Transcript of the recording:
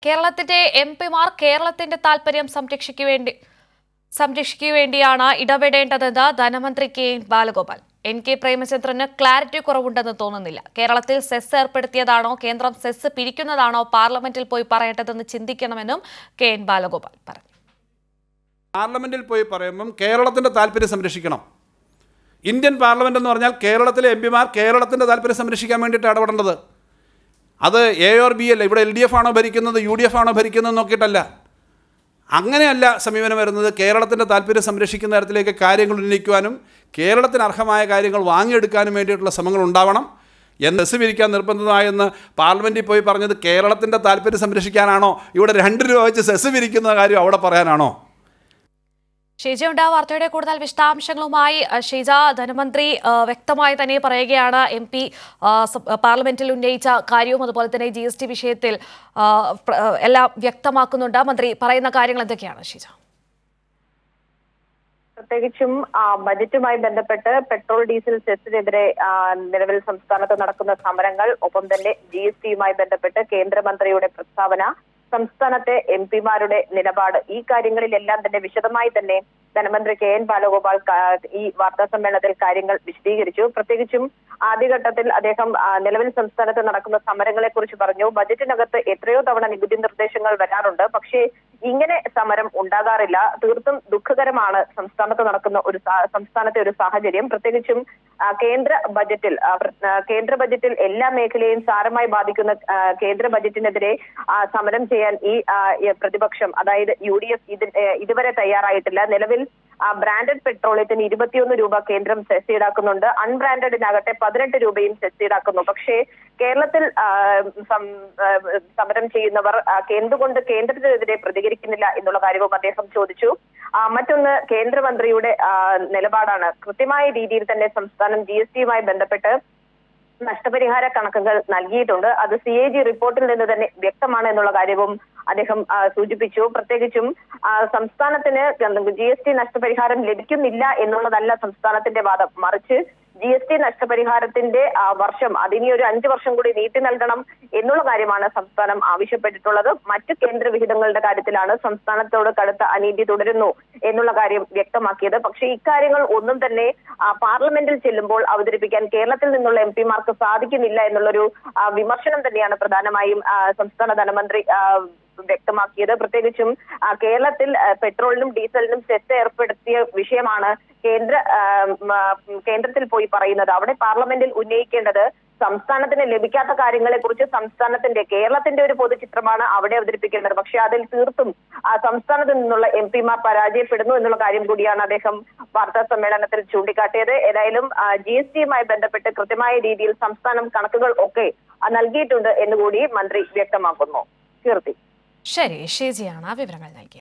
കേരളത്തിന്റെ എം പിമാർ കേരളത്തിന്റെ താൽപര്യം സംരക്ഷിക്കു വേണ്ടി സംരക്ഷിക്കു വേണ്ടിയാണ് ഇടപെടേണ്ടതെന്ന് ധനമന്ത്രി K N Balagopal N K പ്രേമചന്ദ്രന് ക്ലാരിറ്റി കുറവുണ്ടെന്ന് തോന്നുന്നില്ല കേരളത്തിൽ സെസ് ഏർപ്പെടുത്തിയതാണോ കേന്ദ്രം സെസ് പിരിക്കുന്നതാണോ പാർലമെന്റിൽ പോയി പറയേണ്ടതെന്ന് ചിന്തിക്കണമെന്നും കെ എൻ ബാലഗോപാൽ പറഞ്ഞു പാർലമെൻറ്റിൽ പോയി പറയുമ്പം കേരളത്തിൻ്റെ താല്പര്യം സംരക്ഷിക്കണം ഇന്ത്യൻ പാർലമെൻ്റ് എന്ന് പറഞ്ഞാൽ കേരളത്തിലെ എം പിമാർ കേരളത്തിൻ്റെ താല്പര്യം സംരക്ഷിക്കാൻ വേണ്ടിയിട്ട് ഇടപെടേണ്ടത് അത് എ ഓർ ബി അല്ല ഇവിടെ എൽ ഡി എഫ് ആണോ ഭരിക്കുന്നത് യു ഡി എഫ് ആണോ ഭരിക്കുന്നത് നോക്കിയിട്ടല്ല അങ്ങനെയല്ല സമീപനം വരുന്നത് കേരളത്തിൻ്റെ താല്പര്യം സംരക്ഷിക്കുന്ന തരത്തിലേക്ക് കാര്യങ്ങൾ ഉന്നയിക്കുവാനും കേരളത്തിന് അർഹമായ കാര്യങ്ങൾ വാങ്ങിയെടുക്കാനും വേണ്ടിയിട്ടുള്ള ശ്രമങ്ങൾ ഉണ്ടാവണം എന്ന് എസ് പിരിക്കാൻ നിർബന്ധിതമായെന്ന് പാർലമെൻറ്റിൽ പോയി പറഞ്ഞത് കേരളത്തിൻ്റെ താല്പര്യം സംരക്ഷിക്കാനാണോ ഇവിടെ രണ്ട് രൂപ വെച്ച് സെസ് പിരിക്കുന്ന കാര്യം അവിടെ പറയാനാണോ ഷീജ ഉണ്ട് വാർത്തയുടെ കൂടുതൽ വിശദാംശങ്ങളുമായി അഹ് ഷീജ ധനമന്ത്രി അഹ് വ്യക്തമായി തന്നെ പറയുകയാണ് എം പി പാർലമെന്റിൽ ഉന്നയിച്ച കാര്യവും അതുപോലെ തന്നെ ജി എസ് ടി വിഷയത്തിൽ അഹ് പ്ര- അഹ് എല്ലാം വ്യക്തമാക്കുന്നുണ്ട് മന്ത്രി പറയുന്ന കാര്യങ്ങൾ എന്തൊക്കെയാണ് ഷീജ പ്രത്യേകിച്ചും ആ, ബജറ്റുമായി ബന്ധപ്പെട്ട് പെട്രോൾ ഡീസൽ സെസ്സിനെതിരെ ആ, നിലവിൽ സംസ്ഥാനത്ത് നടക്കുന്ന സമരങ്ങൾ ഒപ്പം തന്നെ ജി എസ് ടിയുമായി ബന്ധപ്പെട്ട് കേന്ദ്രമന്ത്രിയുടെ പ്രസ്താവന സംസ്ഥാനത്തെ എം പിമാരുടെ നിലപാട് ഈ കാര്യങ്ങളിലെല്ലാം തന്നെ വിശദമായി തന്നെ ധനമന്ത്രി കെ എൻ ബാലഗോപാൽ കാ- ഈ വാർത്താ സമ്മേളനത്തിൽ കാര്യങ്ങൾ വിശദീകരിച്ചു പ്രത്യേകിച്ചും ആദ്യഘട്ടത്തിൽ അദ്ദേഹം ആ, നിലവിൽ സംസ്ഥാനത്ത് നടക്കുന്ന സമരങ്ങളെ കുറിച്ച് പറഞ്ഞു ബജറ്റിനകത്ത് എത്രയോ തവണ നികുതി നിർദ്ദേശങ്ങൾ വരാറുണ്ട് പക്ഷേ ഇങ്ങനെ സമരം ഉണ്ടാകാറില്ല തീർത്തും ദുഃഖകരമാണ് സംസ്ഥാനത്ത് നടക്കുന്ന ഒരു സാ- സംസ്ഥാനത്തെ ഒരു സാഹചര്യം പ്രത്യേകിച്ചും ആ, കേന്ദ്ര ബജറ്റിൽ ആ, പ്ര- ആ, കേന്ദ്ര ബജറ്റിൽ എല്ലാ മേഖലയെയും സാരമായി ബാധിക്കുന്ന ആ, കേന്ദ്ര ബജറ്റിനെതിരെ ആ, സമരം ചെയ്യാൻ ഈ ആ, ഈ പ്രതിപക്ഷം അതായത് യു ഡി എഫ് ഇത് ഏ, ഇതുവരെ തയ്യാറായിട്ടില്ല നിലവിൽ ആ, ബ്രാൻഡഡ് പെട്രോളിയത്തിന് ഇരുപത്തിയൊന്ന് രൂപ കേന്ദ്രം സെസ് ഈടാക്കുന്നുണ്ട് അൺബ്രാൻഡഡിനാകട്ടെ പതിനെട്ട് രൂപയും സെസ് ഈടാക്കുന്നു പക്ഷേ കേരളത്തിൽ ആ, സം- ആ, സമരം ചെയ്യുന്നവർ ആ, എന്തുകൊണ്ട് കേന്ദ്രത്തിനെതിരെ പ്രതികരിക്കുന്നില്ല എന്നുള്ള കാര്യവും അദ്ദേഹം ചോദിച്ചു ആ, മറ്റൊന്ന് കേന്ദ്രമന്ത്രിയുടെ ആ, നിലപാടാണ് കൃത്യമായ രീതിയിൽ തന്നെ സംസ്ഥാനം ജി എസ് ടിയുമായി ബന്ധപ്പെട്ട് നഷ്ടപരിഹാര കണക്കുകൾ നൽകിയിട്ടുണ്ട് അത് സി എ ജി റിപ്പോർട്ടിൽ നിന്ന് തന്നെ വ്യക്തമാണ് എന്നുള്ള കാര്യവും അദ്ദേഹം ആ, സൂചിപ്പിച്ചു പ്രത്യേകിച്ചും ആ, സംസ്ഥാനത്തിന് ജി എസ് ടി നഷ്ടപരിഹാരം ലഭിക്കുന്നില്ല എന്നുള്ളതല്ല സംസ്ഥാനത്തിന്റെ വാദം മറിച്ച് ജി എസ് ടി നഷ്ടപരിഹാരത്തിന്റെ ആ, വർഷം അതിനി ഒരു അഞ്ചു വർഷം കൂടി നീട്ടി നൽകണം എന്നുള്ള കാര്യമാണ് സംസ്ഥാനം ആവശ്യപ്പെട്ടിട്ടുള്ളത് മറ്റ് കേന്ദ്ര വിഹിതങ്ങളുടെ കാര്യത്തിലാണ് സംസ്ഥാനത്തോട് കടുത്ത അനീതി തുടരുന്നു എന്നുള്ള കാര്യം വ്യക്തമാക്കിയത് പക്ഷേ ഇക്കാര്യങ്ങൾ ഒന്നും തന്നെ ആ, പാർലമെന്റിൽ ചെല്ലുമ്പോൾ അവതരിപ്പിക്കാൻ കേരളത്തിൽ നിന്നുള്ള എം പിമാർക്ക് സാധിക്കുന്നില്ല എന്നുള്ളൊരു ആ, വിമർശനം തന്നെയാണ് പ്രധാനമായും ആ, സംസ്ഥാന ധനമന്ത്രി ആ, വ്യക്തമാക്കിയത് പ്രത്യേകിച്ചും ആ, കേരളത്തിൽ ആ, പെട്രോളിനും ഡീസലിനും സെസ് ഏർപ്പെടുത്തിയ വിഷയമാണ് കേന്ദ്ര ആ, മ, കേന്ദ്രത്തിൽ പോയി പറയുന്നത് അവിടെ പാർലമെന്റിൽ ഉന്നയിക്കേണ്ടത് സംസ്ഥാനത്തിന് ലഭിക്കാത്ത കാര്യങ്ങളെ കുറിച്ച് സംസ്ഥാനത്തിന്റെ കേരളത്തിന്റെ ഒരു പൊതുചിത്രമാണ് അവിടെ അവതരിപ്പിക്കേണ്ടത് പക്ഷെ അതിൽ തീർത്തും ആ, സംസ്ഥാനത്ത് നിന്നുള്ള എം പിമാർ പരാജയപ്പെടുന്നു എന്നുള്ള കാര്യം കൂടിയാണ് അദ്ദേഹം വാർത്താ സമ്മേളനത്തിൽ ചൂണ്ടിക്കാട്ടിയത് ഏതായാലും ജി എസ് ടിയുമായി ബന്ധപ്പെട്ട് കൃത്യമായ രീതിയിൽ സംസ്ഥാനം കണക്കുകൾ ഒക്കെ ആ, നൽകിയിട്ടുണ്ട് എന്നുകൂടി മന്ത്രി വ്യക്തമാക്കുന്നു കീർത്തി ശരി ഷീജയാണ് വിവരങ്ങൾ നൽകിയത്